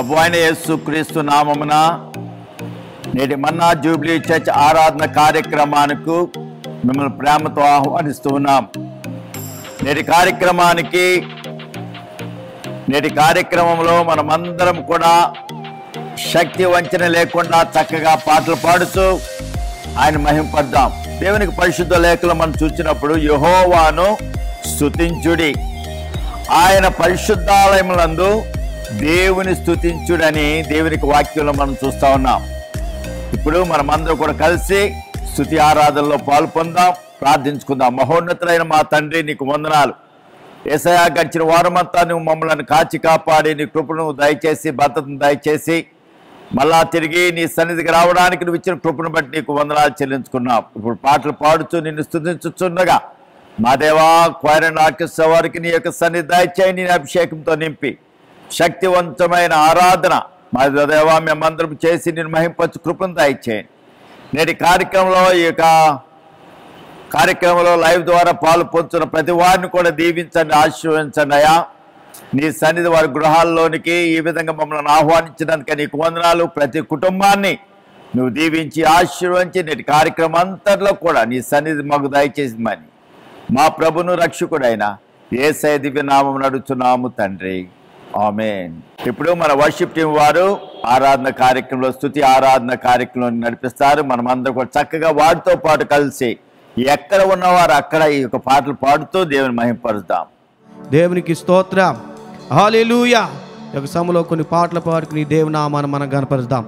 ప్రభు అయిన యేసు క్రీస్తు నామమున నేటి మన్నా జూబ్లీ చర్చ్ ఆరాధన కార్యక్రమానికి మిమ్మల్ని ప్రేమతో ఆహ్వానిస్తూ ఉన్నాం నేటి కార్యక్రమానికి నేటి కార్యక్రమంలో మనమందరం కూడా శక్తి వంచన లేకుండా చక్కగా పాటలు పాడుతూ ఆయన మహింపడ్డాం దేవునికి పరిశుద్ధ లేఖలు మనం చూసినప్పుడు యహోవాను స్తుతించుడి ఆయన పరిశుద్ధాలయములందు దేవుని స్తుతించుడని దేవునికి వాక్యంలో మనం చూస్తా ఉన్నాం ఇప్పుడు మనమందరం కూడా కలిసి స్తుతి ఆరాధనలో పాల్పొందాం ప్రార్థించుకుందాం మహోన్నతులైన మా తండ్రి నీకు వందనాలు ఏసయా గడిచిన వారమంతా నువ్వు మమ్మల్ని కాచి కాపాడి నీ కృపను దయచేసి భద్రతను దయచేసి మళ్ళా తిరిగి నీ సన్నిధికి రావడానికి నువ్వు ఇచ్చిన కృపను బట్టి నీకు వందనాలు చెల్లించుకున్నావు ఇప్పుడు పాటలు పాడుతూ నిన్ను స్తుతించుచుండగా మా దేవా క్వైరన్ ఆర్కెస్ట్రా వారికి నీ యొక్క సన్నిధి దయచేయి నీ అభిషేకంతో నింపి శక్తివంతమైన ఆరాధన మా దేవా మేమందరం చేసి నేను మహింపచ్చు కృపను దయచేయండి నేటి కార్యక్రమంలో ఈ యొక్క కార్యక్రమంలో లైవ్ ద్వారా పాలు పొందుతున్న ప్రతి వారిని కూడా దీవించండి ఆశీర్వదించండి అయ్యా నీ సన్నిధి వారి గృహాల్లోనికి ఈ విధంగా మమ్మల్ని ఆహ్వానించడానికి నీకు వందనాలు ప్రతి కుటుంబాన్ని నువ్వు దీవించి ఆశీర్వదించి నేటి కార్యక్రమం అంతట్లో కూడా నీ సన్నిధి మాకు దయచేసిందని మా ప్రభును రక్షకుడైన ఏసై దివ్య నామం నడుచున్నాము తండ్రి ఆమెన్ ఇప్పుడు మన వర్షిప్ టీం వారు ఆరాధన కార్యక్రమంలో స్థుతి ఆరాధన కార్యక్రమం నడిపిస్తారు మనం అందరం కూడా చక్కగా వారితో పాటు కలిసి ఎక్కడ ఉన్నవారు అక్కడ ఈ యొక్క పాటలు పాడుతూ దేవుని మహింపరుద్దాం దేవునికి స్తోత్రం హాలేలూయా ఒక సమలో కొన్ని పాటలు పాడుకుని దేవుని నామాన్ని మనం కనపరుద్దాం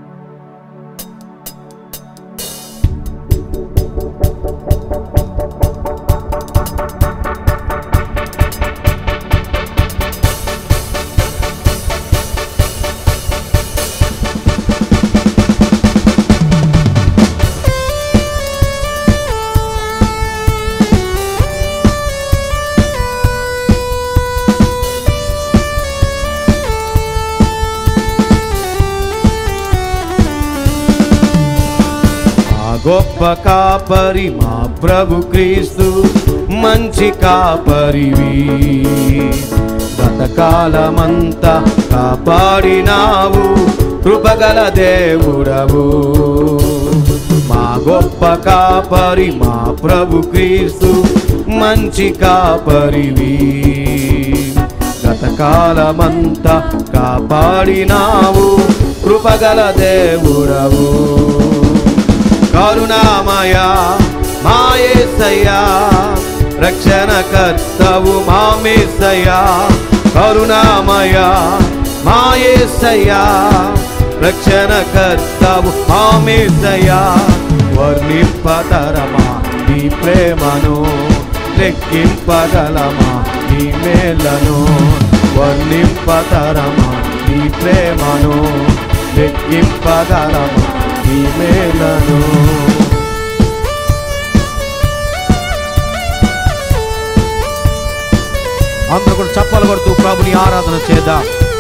ఆ గొప్ప కాపరి మా ప్రభు క్రీస్తు మంచి కాపరివి గతకాలమంతా కాపాడినావు కృపగల దేవుడవు మా గొప్ప కాపరి మా ప్రభు క్రీస్తు మంచి కాపరివి గతకాలమంతా కాపాడినావు కృపగల దేవుడవు కరుణామయ మాయేసయ్యా రక్షణ కర్తవు మామేసయ్యా కరుణామయ మాయేసయ్యా రక్షణ కర్తవు మామేసయ్యా వర్ణింపతరమా నీ ప్రేమను లెక్కింపగలమా నీ మేలను వర్ణింపతరమా నీ ప్రేమను లెక్కింపగలమా నీ మేలను అందరూ కూడా చప్పలు కొడుతూ ప్రభుని ఆరాధన చేద్దాం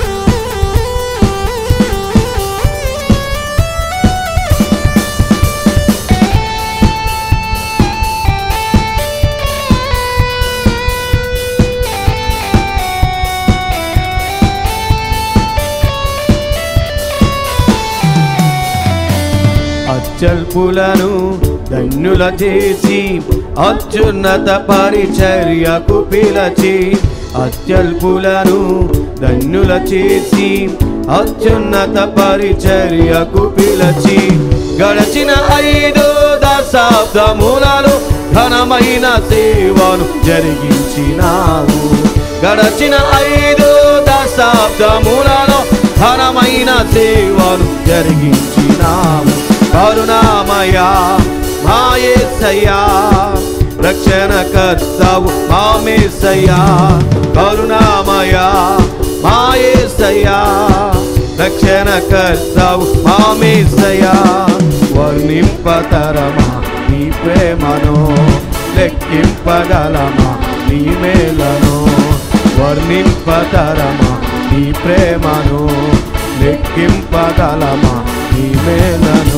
అత్యల్పులను ధన్యుల చేసి అత్యున్నత పరిచర్యకు పిలచి అత్యల్పులను ధన్యుల చేసి అత్యున్నత పరిచర్యకు పిలచి గడచిన ఐదు దశాబ్దములలో ఘనమైన సేవను జరిగించినావు గడచిన ఐదు దశాబ్దములలో ఘనమైన సేవను జరిగించినావు కరుణామయ మాయేసయ్యా రక్షణ కర్తవు మామేసయ్యా కరుణామయ మాయేసయ్యా రక్షణ కర్తవు మామేసయ్యా వర్ణింపతరమా నీ ప్రేమను లెక్కింపగలమా నీ మేలను వర్ణింపతరమా నీ ప్రేమను లెక్కింపగలమా నీ మేలను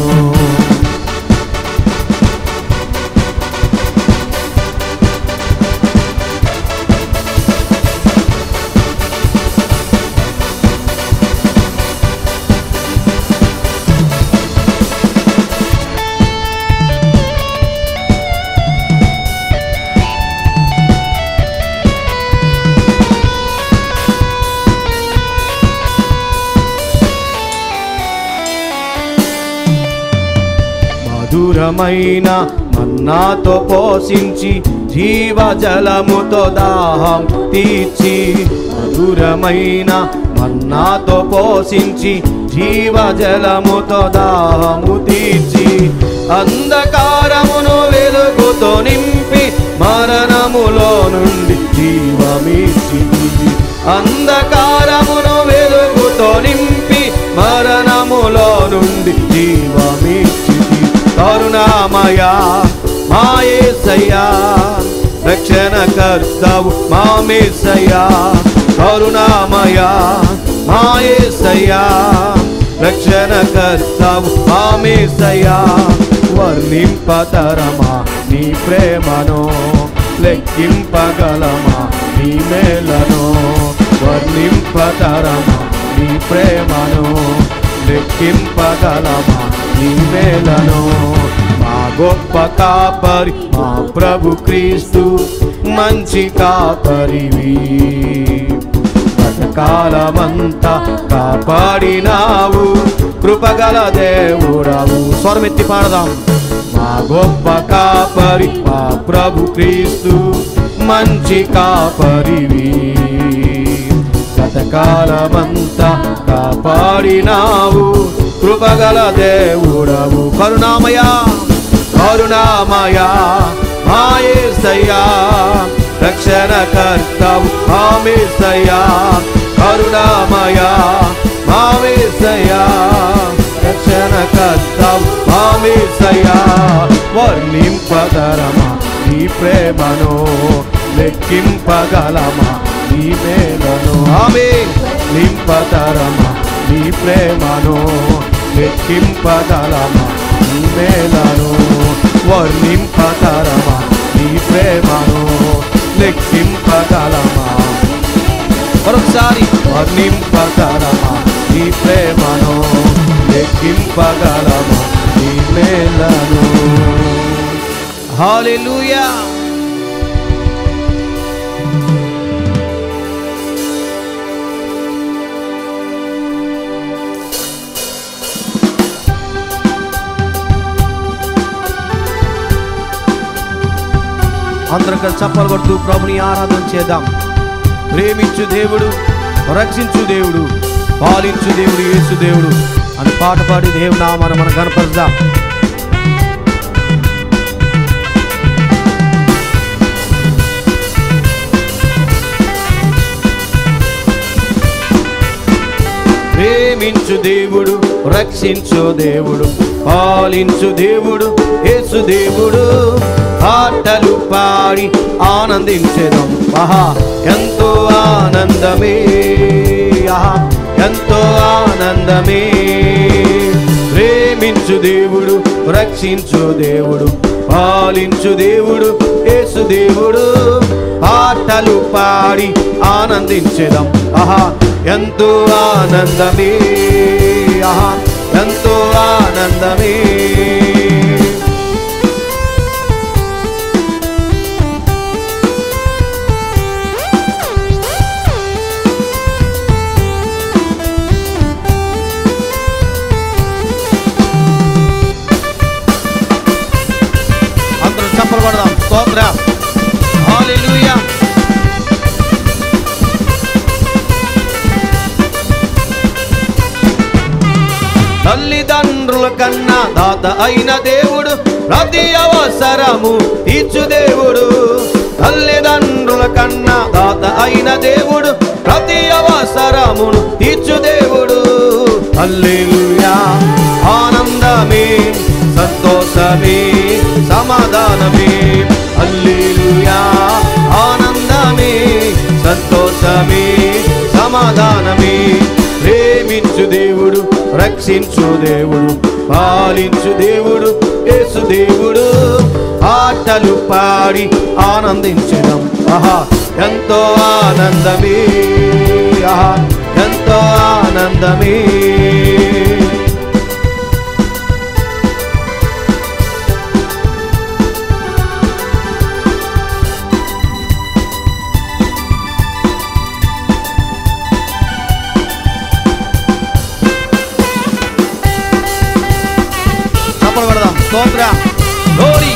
మధురమైన మన్నాతో పోషించి జీవజలముతో దాహం తీర్చి మధురమైన మన్నాతో పోషించి జీవజలముతో దాహము తీర్చి అంధకారమును వెలుగుతో నింపి మరణములో నుండి జీవమిచ్చి అంధకారమును వెలుగుతో నింపి మరణములో నుండి జీవమిచ్చి కరుణామయా మాయేసయ్యా రక్షణ కర్తవు మామేసయ్యా కరుణామయా మాయేసయ్యా రక్షణ కర్తవు మామేసయ్యా వర్ణింపతరమా నీ ప్రేమను లెక్కింపగలమా నీ మేలను వర్ణింపతరమా నీ ప్రేమను లెక్కింపగలమా నీ మేలను మా గొప్ప కాపరి మా ప్రభు క్రీస్తు మంచి కాపరివి కాలమంతా కాపాడినావు కృపగల దేవుడవు స్వరమెత్తి పాడదాం మా గొప్ప కాపరి మా ప్రభు క్రీస్తు మంచి కాపరివి గతకాలమంతా కాపాడినావు కృపగల దేవుడవు కరుణామయ కరుణామయ మాయేసయ్యా రక్షణ కర్తవు మామేసయ్యా కరుణామయ మామేసయ్యా రక్షణ కర్తవు మామేసయ్యా వర్ణింపదరమా నీ ప్రేమను లెక్కింపగలమా నీ మేలను ఆమె నింపతరమా నీ ప్రేమను లెక్కింపగలమా నీ మేలను వర్ణింపతరమా నీ ప్రేమను లెక్కింపగలమా మరొకసారి వర్ణింపగలమా నీ ప్రేమను లెక్కింపగలమా నీ మేలను హాలెలూయా అందరం కలిసి చప్పలు కొడుతూ ప్రభుని ఆరాధన చేద్దాం ప్రేమించు దేవుడు రక్షించు దేవుడు పాలించు దేవుడు యేసు దేవుడు అని పాట పాడి దేవుడు నామాన్ని మనం కనపరుద్దాం ప్రేమించు దేవుడు రక్షించు దేవుడు పాలించు దేవుడు యేసు దేవుడు పాటలు పాడి ఆనందించేదాం ఆహా ఎంతో ఆనందమే ఆహా ఎంతో ఆనందమే ప్రేమించు దేవుడు రక్షించు దేవుడు పాలించు దేవుడు యేసు దేవుడు పాటలు పాడి ఆనందించేదాం ఆహా ఎంతో ఆనందమే ఆహా ఎంతో ఆనందమే అందరం చప్పలు కొడదాం స్తోత్రం హల్లెలూయా తల్లిదండ్రుల కన్నా దాత అయిన దేవుడు ప్రతి అవసరము తీర్చు దేవుడు తల్లిదండ్రుల కన్నా దాత అయిన దేవుడు ప్రతి అవసరమును తీర్చు దేవుడు హల్లెలూయా ఆనందమే సంతోషమే సమాధానమే హల్లెలూయా ఆనందమే సంతోషమే సమాధానమే ప్రేమించు దేవుడు రక్షించు దేవుడు పాలించు దేవుడు యేసు దేవుడు ఆటలు పాడి ఆనందించడం ఆహా ఎంతో ఆనందమే ఆహా ఎంతో ఆనందమే చప్పలు పెడదాం స్తోత్ర గ్లోరీ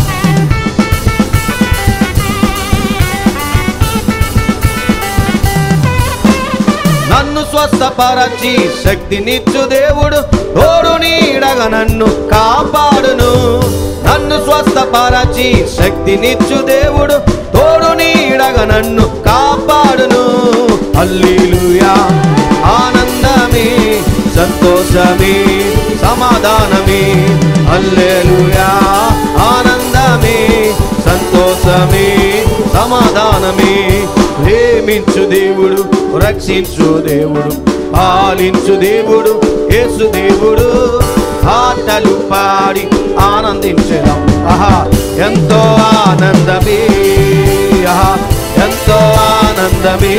నన్ను స్వస్థపరచి శక్తినిచ్చు దేవుడు తోడు నీడగా నన్ను కాపాడును నన్ను స్వస్థపరచి శక్తినిచ్చు దేవుడు తోడు నీడగా నన్ను కాపాడును అల్లీలుయా ఆనందమే సంతోషమే సమాధానమే అల్లెలుయా ఆనందమే సంతోషమే సమాధానమే ప్రేమించు దేవుడు రక్షించు దేవుడు పాలించు దేవుడు యేసు దేవుడు ఆటలు పాడి ఆనందించడం ఆహా ఎంతో ఆనందమే ఆహా ఎంతో ఆనందమే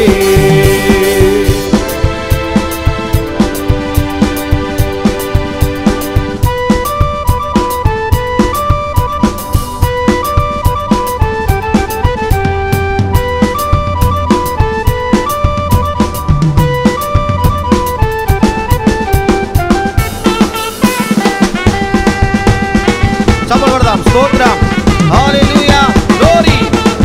చప్పలు కొడదాం స్తోత్రం హల్లెలూయా గ్లోరీ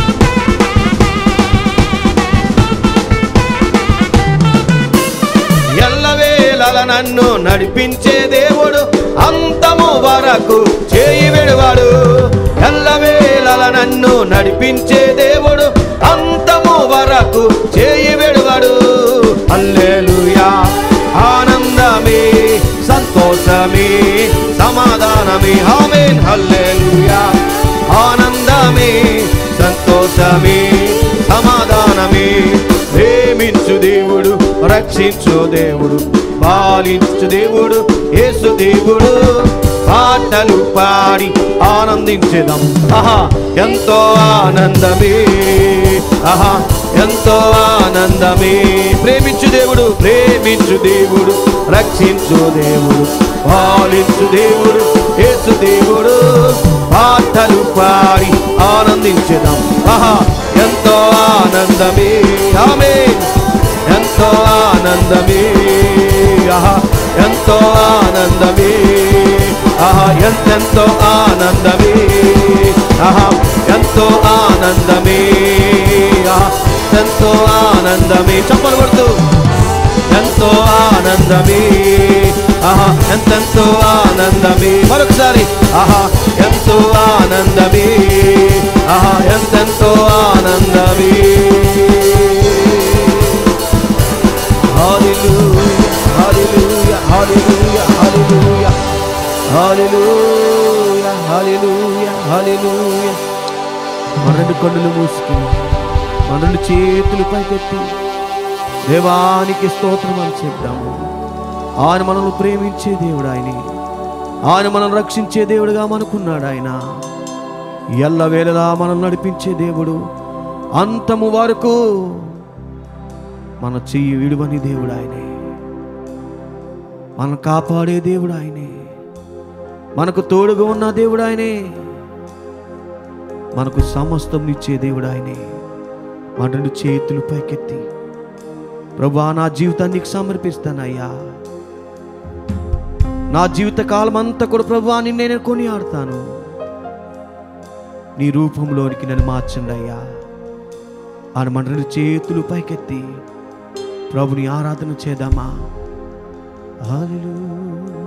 ఎల్లవేళల నన్ను నడిపించే దేవుడు అంతము వరకు చేయి విడువాడు ఎల్లవేళల నన్ను నడిపించే దేవుడు అంతము వరకు చేయి విడువాడు అల్లెలుయా ఆనందమే సంతోషమే సమాధానమే ఆమేన్ హల్లెలూయా ఆనందమే సంతోషమే సమాధానమే ప్రేమించు దేవుడు రక్షించు దేవుడు పాలించు దేవుడు యేసు దేవుడు పాటలు పాడి ఆనందించేదాం ఆహా ఎంతో ఆనందమే ఆహా ఎంతో ఆనందమే ప్రేమించు దేవుడు ప్రేమించు దేవుడు రక్షించు దేవుడు పాలించు దేవుడు యేసు దేవుడు పాటలు పాడి ఆనందించేదాం ఆహా ఎంతో ఆనందమే ఆమె ఎంతో ఆనందమే ఆహా ఎంతో ఆనందమే ఆహా ఎంతెంతో ఆనందమే ఆహా ఎంతో ఆనందమే ఆహా ఎంతో ఆనందమే చప్పలు కొడుతూ ఎంతో ఆనందమే ఆహా ఎంతెంతో ఆనందమే మరొకసారి ఆహా ఎంతో ఆనందమే ఆహా ఎంతెంతో ఆనందమే హల్లెలూయా హల్లెలూయా హల్లెలూయా హల్లెలూయా హల్లెలూయా హల్లెలూయా మన రెండు కన్నులు మూసుకుని మన రెండు చేతులు పైకెత్తి దేవానికి స్తోత్రం అని చెప్దాము ఆయన మనల్ని ప్రేమించే దేవుడు ఆయనే ఆయన మనల్ని రక్షించే దేవుడుగా మనకున్నాడు ఆయన ఎల్లవేళలా మనల్ని నడిపించే దేవుడు అంతము వరకు మన చెయ్యి విడువని దేవుడు ఆయనే మనం కాపాడే దేవుడు ఆయనే మనకు తోడుగా ఉన్న దేవుడు ఆయనే మనకు సమస్తం ఇచ్చే దేవుడు ఆయనే మన రెండు చేతులు పైకెత్తి ప్రభా నా జీవితాన్ని నీకు సమర్పిస్తానయ్యా నా జీవిత కాలం అంతా కూడా ప్రభా నిన్నే నేను కొని ఆడతాను నీ రూపంలోనికి నన్ను మార్చండి అయ్యా ఆయన మన రెండు చేతులు పైకెత్తి ప్రభుని ఆరాధన చేద్దామా హల్లెలూయా.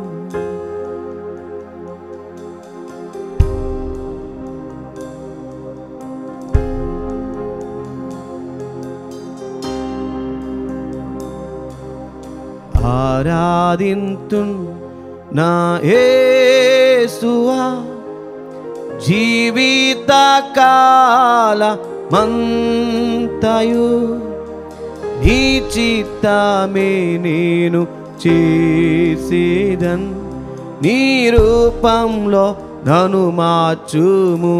ఆరాధింతు నా యేసువా జీవిత కాల మంతయు నీ చిత్తమే నేను చేసేదన్ నీ రూపంలో నన్ను మార్చుము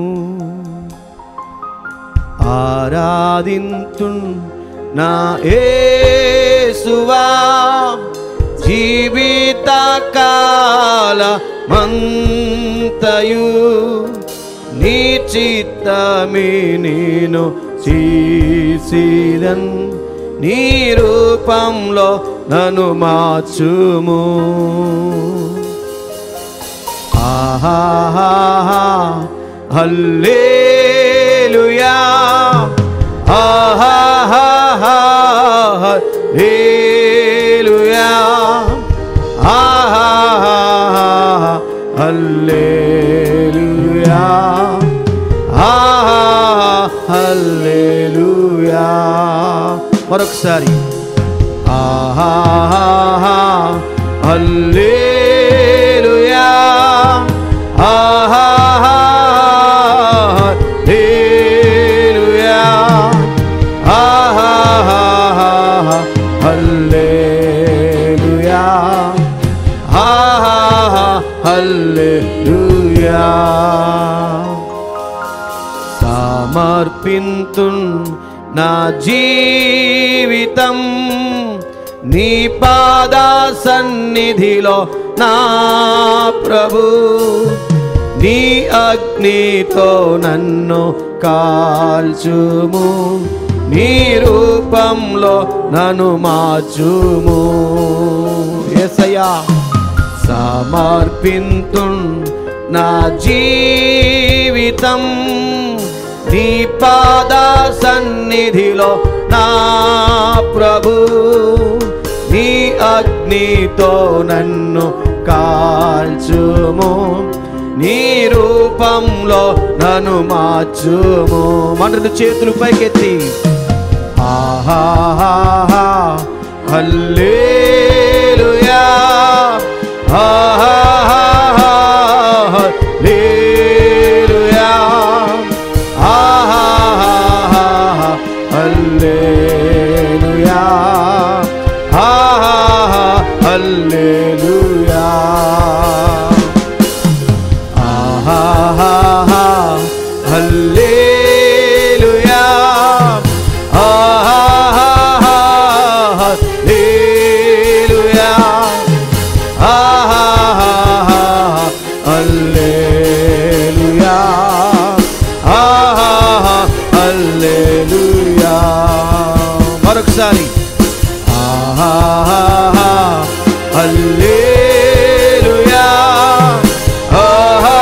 ఆరాధింతు నా యేసువా జీవిత కాల మంతయు నీ చిత్తమే నేను చేసిదన్ నీ రూపంలో నన్ను మార్చుము ఆహా హల్లేలుయా ఆహా హల్లేలుయా ఆహా హల్లేలుయా ఆహా హల్లేలుయా మరొకసారి ఆహా హల్లేలుయా ఆహా హల్లేలుయా ఆహా హల్లేలుయా ఆహా హల్లేలుయా సమర్పింతున్ నా జీవితం నీ పాద సన్నిధిలో నా ప్రభు నీ అగ్నితో నన్ను కాల్చుము నీ రూపంలో నన్ను మార్చుము ఎసయ్యా సమర్పింతున్ నా జీవితం నీ పాద సన్నిధిలో నా ప్రభు నీ అగ్నితో నన్ను కాల్చుము నీ రూపంలో నన్ను మార్చుము మన చేతులు పైకెత్తి ఆహా హల్లేలుయా ఆహా హల్లేలుయా ఆహా హల్లేలుయా ఆహా హల్లేలుయా ఆహా హల్లేలుయా ఆహా హల్లేలుయా ఆహా హల్లేలుయా ఆహా హల్లేలుయా మరొకసారి ఆహా హల్లేలుయా ఆహా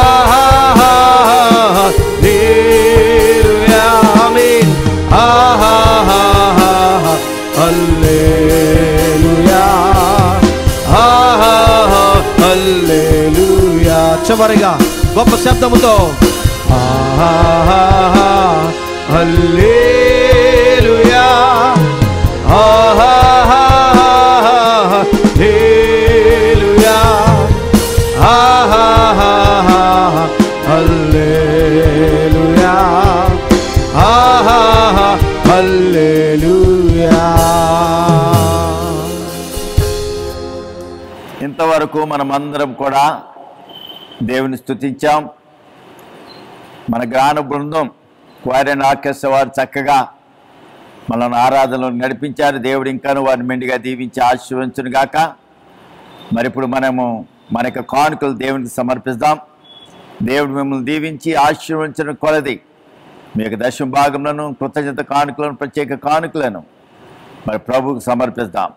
హల్లేలుయా ఆమేన్ ఆహా హల్లేలుయా ఆహా హల్లేలుయా చివరిగా గొప్ప శబ్దముతో ఆహా హల్లేలుయా ఆహా హల్లేలుయా ఆహా హల్లేలుయా ఆహా హల్లేలుయా ఇంతవరకు మనమందరం కూడా దేవుని స్తుతించాం మన గాన బృందం క్వారెన్ ఆర్కెస్ట్రా వారు చక్కగా మనల్ని ఆరాధనలో నడిపించారు దేవుడు ఇంకాను వారిని మెండుగా దీవించి ఆశీర్వించును గాక మరి ఇప్పుడు మనము మన యొక్క కానుకలు దేవునికి సమర్పిస్తాం దేవుడు మిమ్మల్ని దీవించి ఆశీర్వించిన కొలది మీ యొక్క దశమ భాగంలో కృతజ్ఞత కానుకలను ప్రత్యేక కానుకలను మరి ప్రభువుకు సమర్పిస్తాం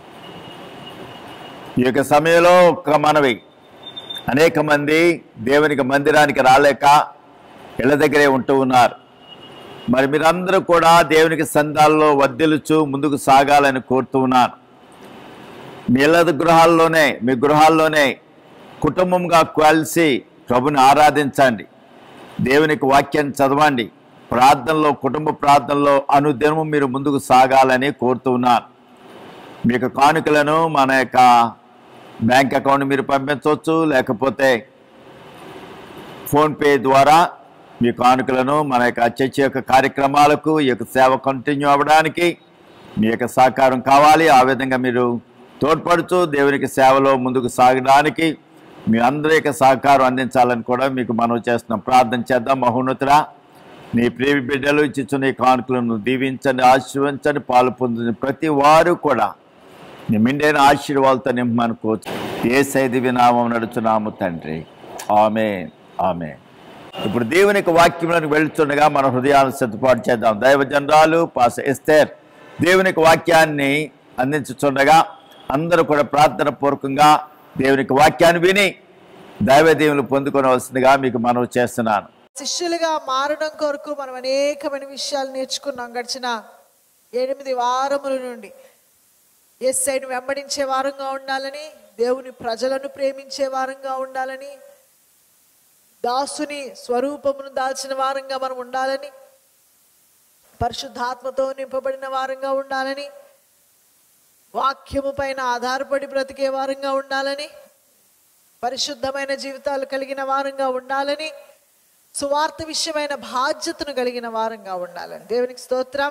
ఈ యొక్క సమయంలో ఒక మనవి అనేక మంది దేవునికి మందిరానికి రాలేక ఇళ్ళ దగ్గరే ఉంటూ ఉన్నారు మరి మీరందరూ కూడా దేవునికి సందాల్లో వర్ధిల్లుచు ముందుకు సాగాలని కోరుతూ ఉన్నాను మీ ఇళ్ళ గృహాల్లోనే మీ గృహాల్లోనే కుటుంబంగా కలిసి ప్రభుని ఆరాధించండి దేవునికి వాక్యాన్ని చదవండి ప్రార్థనలో కుటుంబ ప్రార్థనలో అనుదినము మీరు ముందుకు సాగాలని కోరుతూ ఉన్నాను మీకు కానుకలను మన యొక్క బ్యాంక్ అకౌంట్ మీరు పంపించవచ్చు లేకపోతే ఫోన్పే ద్వారా మీ కానుకలను మన యొక్క చర్చ యొక్క కార్యక్రమాలకు ఈ యొక్క సేవ కంటిన్యూ అవ్వడానికి మీ యొక్క సహకారం కావాలి ఆ విధంగా మీరు తోడ్పడుతూ దేవునికి సేవలో ముందుకు సాగడానికి మీ అందరి యొక్క సహకారం అందించాలని కూడా మీకు మనవి చేస్తున్నాం ప్రార్థన చేద్దాం మహోన్నతురా నీ ప్రియ బిడ్డలు ఇచ్చిన ఈ కానుకలను దీవించండి ఆశీర్వించండి పాలు పొందిన ప్రతి వారు కూడా నీ మిండైన ఆశీర్వాదాలతో నింపమనుకోవచ్చు ఏ సైది వినామం నడుచున్నాము తండ్రి ఆమె ఆమె ఇప్పుడు దేవునికి వాక్యంలోకి వెళుతుండగా మన హృదయాలను సిద్ధపాటు చేద్దాం దైవజనరాలు పాస ఎస్తేర్ దేవునికి వాక్యాన్ని అందించుతుండగా అందరూ కూడా ప్రార్థన పూర్వకంగా దేవునికి వాక్యాన్ని విని దైవదీవులు పొందుకొనవలసిందిగా మీకు మనవి చేస్తున్నాను శిష్యులుగా మారడం కొరకు మనం అనేకమైన విషయాలు నేర్చుకున్నాం గడిచిన ఎనిమిది వారముల నుండి ఎస్ఐని వెంబడించే వారంగా ఉండాలని దేవుని ప్రజలను ప్రేమించే వారంగా ఉండాలని దాసుని స్వరూపమును దాల్చిన వారంగా మనం ఉండాలని పరిశుద్ధాత్మతో నింపబడిన వారంగా ఉండాలని వాక్యము పైన ఆధారపడి బ్రతికే వారంగా ఉండాలని పరిశుద్ధమైన జీవితాలు కలిగిన వారంగా ఉండాలని సువార్త విషయమైన బాధ్యతను కలిగిన వారంగా ఉండాలని దేవునికి స్తోత్రం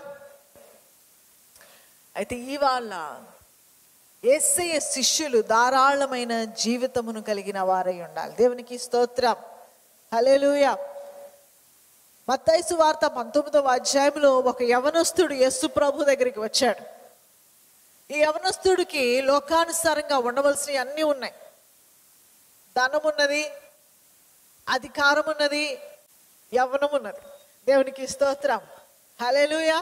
అయితే ఇవాళ ఏసయ్య శిష్యులు ధారాళమైన జీవితమును కలిగిన వారై ఉండాలి దేవునికి స్తోత్రం హల్లెలూయా మత్తైసు వార్త పంతొమ్మిదవ అధ్యాయంలో ఒక యవనస్తుడు యేసు ప్రభు దగ్గరికి వచ్చాడు ఈ యవనస్తుడికి లోకానుసారంగా ఉండవలసినవి అన్నీ ఉన్నాయి ధనం ఉన్నది అధికారం ఉన్నది యవ్వనం ఉన్నది దేవునికి స్తోత్రం హల్లెలూయా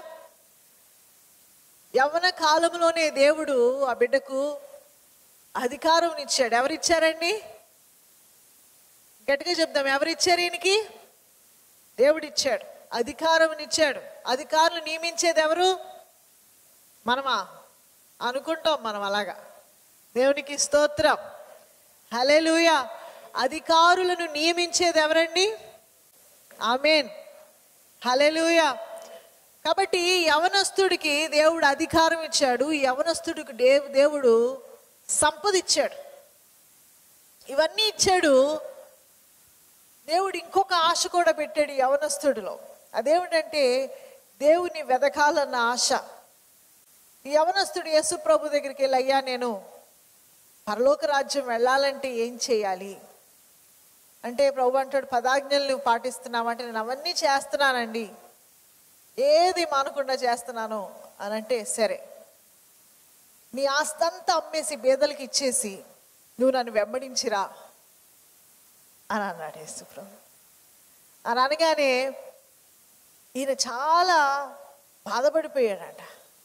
యవ్వన కాలంలోనే దేవుడు ఆ బిడ్డకు అధికారం ఇచ్చాడు ఎవరిచ్చారండి గట్టిగా చెప్దాం ఎవరిచ్చారు ఈయనకి దేవుడు ఇచ్చాడు అధికారం ఇచ్చాడు అధికారులు నియమించేది ఎవరు మనమా అనుకుంటాం మనం అలాగా దేవునికి స్తోత్రం హలెలూయ అధికారులను నియమించేది ఎవరండి ఆమెన్ హలెలూయ కాబట్టి ఈ యవనస్తుడికి దేవుడు అధికారం ఇచ్చాడు ఈ యవనస్తుడికి దేవు దేవుడు సంపద ఇచ్చాడు ఇవన్నీ ఇచ్చాడు దేవుడు ఇంకొక ఆశ కూడా పెట్టాడు ఈ యవనస్తుడిలో అదేమిటంటే దేవుని వెదకాలన్న ఆశ ఈ యవనస్తుడు యేసు ప్రభు దగ్గరికి వెళ్ళి అయ్యా నేను పరలోక రాజ్యం వెళ్ళాలంటే ఏం చేయాలి అంటే ప్రభు అంటాడు పదాజ్ఞలు నువ్వు పాటిస్తున్నావంటే నేను అవన్నీ చేస్తున్నానండి ఏది మానకుండా చేస్తున్నాను అని అంటే సరే నీ ఆస్తంతా అమ్మేసి బేదలకి ఇచ్చేసి నువ్వు నన్ను వెంబడించిరా అని అన్నాడు యేసుప్రభు అని అనగానే ఈయన చాలా బాధపడిపోయాడట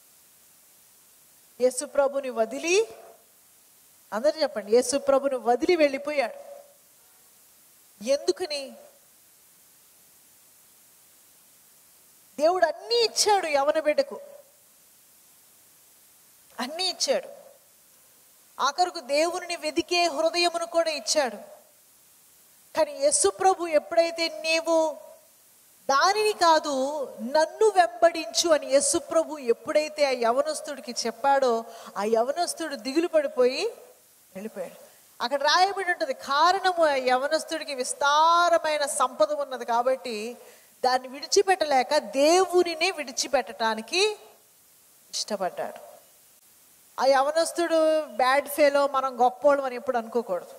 యేసుప్రభుని వదిలి అందరూ చెప్పండి యేసుప్రభుని వదిలి వెళ్ళిపోయాడు ఎందుకని దేవుడు అన్నీ ఇచ్చాడు యవన బిడ్డకు అన్నీ ఇచ్చాడు ఆఖరుకు దేవుని వెదికే హృదయమును కూడా ఇచ్చాడు కానీ యస్సు ప్రభు ఎప్పుడైతే నీవు దానిని కాదు నన్ను వెంబడించు అని యస్సు ప్రభు ఎప్పుడైతే ఆ యవనస్తుడికి చెప్పాడో ఆ యవనస్తుడు దిగులు పడిపోయి వెళ్ళిపోయాడు అక్కడ రాయబడి ఉంటుంది కారణము ఆ యవనస్తుడికి విస్తారమైన సంపద ఉన్నది కాబట్టి దాన్ని విడిచిపెట్టలేక దేవునినే విడిచిపెట్టడానికి ఇష్టపడ్డాడు ఆ యవనస్తుడు బ్యాడ్ ఫేలో మనం గొప్పోళ్ళం అని ఎప్పుడు అనుకోకూడదు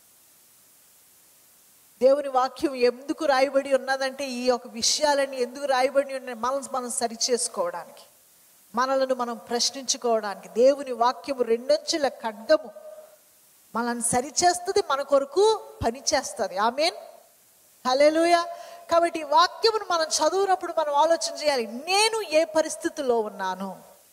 దేవుని వాక్యం ఎందుకు రాయబడి ఉన్నదంటే ఈ యొక్క విషయాలన్నీ ఎందుకు రాయబడి ఉన్నాయి మనల్ని మనం సరిచేసుకోవడానికి మనలను మనం ప్రశ్నించుకోవడానికి దేవుని వాక్యము రెండంచుల ఖడ్గము మనల్ని సరిచేస్తుంది మన కొరకు పని చేస్తుంది ఆమెన్ హలేలుయ కాబట్టి ఈ వాక్యమును మనం చదువునప్పుడు మనం ఆలోచన చేయాలి నేను ఏ పరిస్థితిలో ఉన్నాను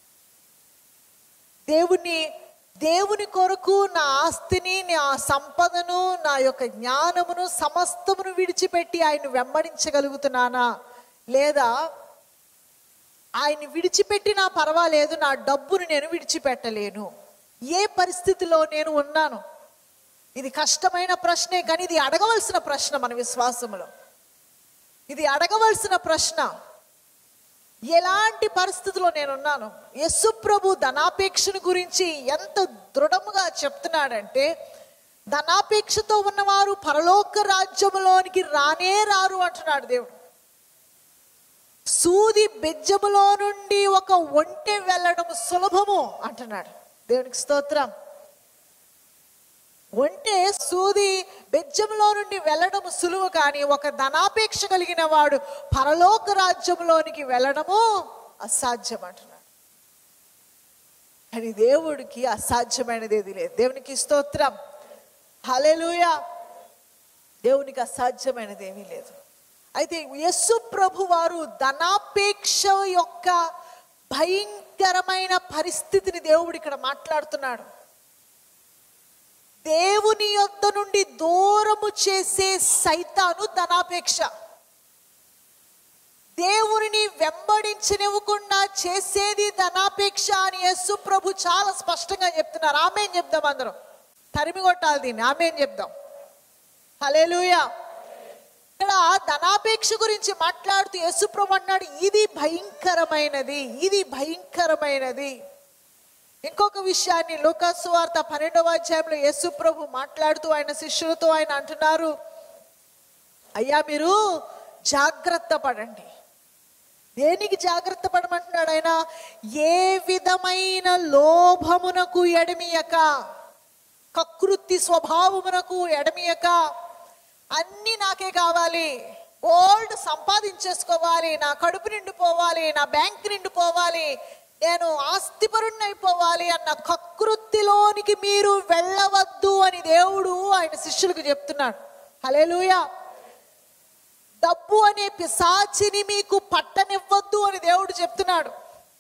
దేవుని దేవుని కొరకు నా ఆస్తిని నా సంపదను నా యొక్క జ్ఞానమును సమస్తమును విడిచిపెట్టి ఆయన వెంబడించగలుగుతున్నానా లేదా ఆయన్ని విడిచిపెట్టినా పర్వాలేదు నా డబ్బును నేను విడిచిపెట్టలేను ఏ పరిస్థితిలో నేను ఉన్నాను ఇది కష్టమైన ప్రశ్నే కానీ ఇది అడగవలసిన ప్రశ్న మన విశ్వాసములో ఇది అడగవలసిన ప్రశ్న ఎలాంటి పరిస్థితిలో నేనున్నాను యస్సు ప్రభు ధనాపేక్షను గురించి ఎంత దృఢముగా చెప్తున్నాడంటే ధనాపేక్షతో ఉన్నవారు పరలోక రాజ్యములోనికి రానే రారు అంటున్నాడు దేవుడు సూది బెజ్జములో నుండి ఒక ఒంటె వెళ్ళడం సులభము అంటున్నాడు దేవునికి స్తోత్రం ఒంటె సూది బెజ్జంలో నుండి వెళ్ళడం సులువు కానీ ఒక ధనాపేక్ష కలిగిన వాడు పరలోక రాజ్యంలోనికి వెళ్ళడము అసాధ్యం అంటున్నాడు కానీ దేవుడికి అసాధ్యమైనది ఏది లేదు దేవునికి స్తోత్రం హలెలుయా దేవునికి అసాధ్యమైనది ఏమీ లేదు అయితే యస్సు ప్రభు వారు ధనాపేక్ష యొక్క భయంకరమైన పరిస్థితిని దేవుడు ఇక్కడ మాట్లాడుతున్నాడు దేవుని యొద్ద నుండి దూరము చేసే సైతాను ధనాపేక్ష దేవునిని వెంబడించనివ్వకుండా చేసేది ధనాపేక్ష అని యేసు ప్రభు చాలా స్పష్టంగా చెప్తున్నారు ఆమె చెప్దాం అందరం తరిమి కొట్టాలి దీన్ని ఆమె చెప్దాం హలేలుయా ఇక్కడ ధనాపేక్ష గురించి మాట్లాడుతూ యేసు ప్రభు అన్నాడు ఇది భయంకరమైనది ఇది భయంకరమైనది ఇంకొక విషయాన్ని లోకాసు వార్త పన్నెండవ అధ్యాయంలో యేసు ప్రభు మాట్లాడుతూ ఆయన శిష్యులతో ఆయన అంటున్నారు అయ్యా మీరు జాగ్రత్త పడండి దేనికి జాగ్రత్త పడమంటున్నాడు ఆయన ఏ విధమైన లోభమునకు ఎడమియక కకృతి స్వభావమునకు ఎడమియక అన్నీ నాకే కావాలి గోల్డ్ సంపాదించేసుకోవాలి నా కడుపు నిండిపోవాలి నా బ్యాంక్ నిండిపోవాలి నేను ఆస్తిపరుణ్ణి అయిపోవాలి అన్న కకృతిలోనికి మీరు వెళ్ళవద్దు అని దేవుడు ఆయన శిష్యులకు చెప్తున్నాడు హలేలుయా డబ్బు అనే పిశాచిని మీకు పట్టనివ్వద్దు అని దేవుడు చెప్తున్నాడు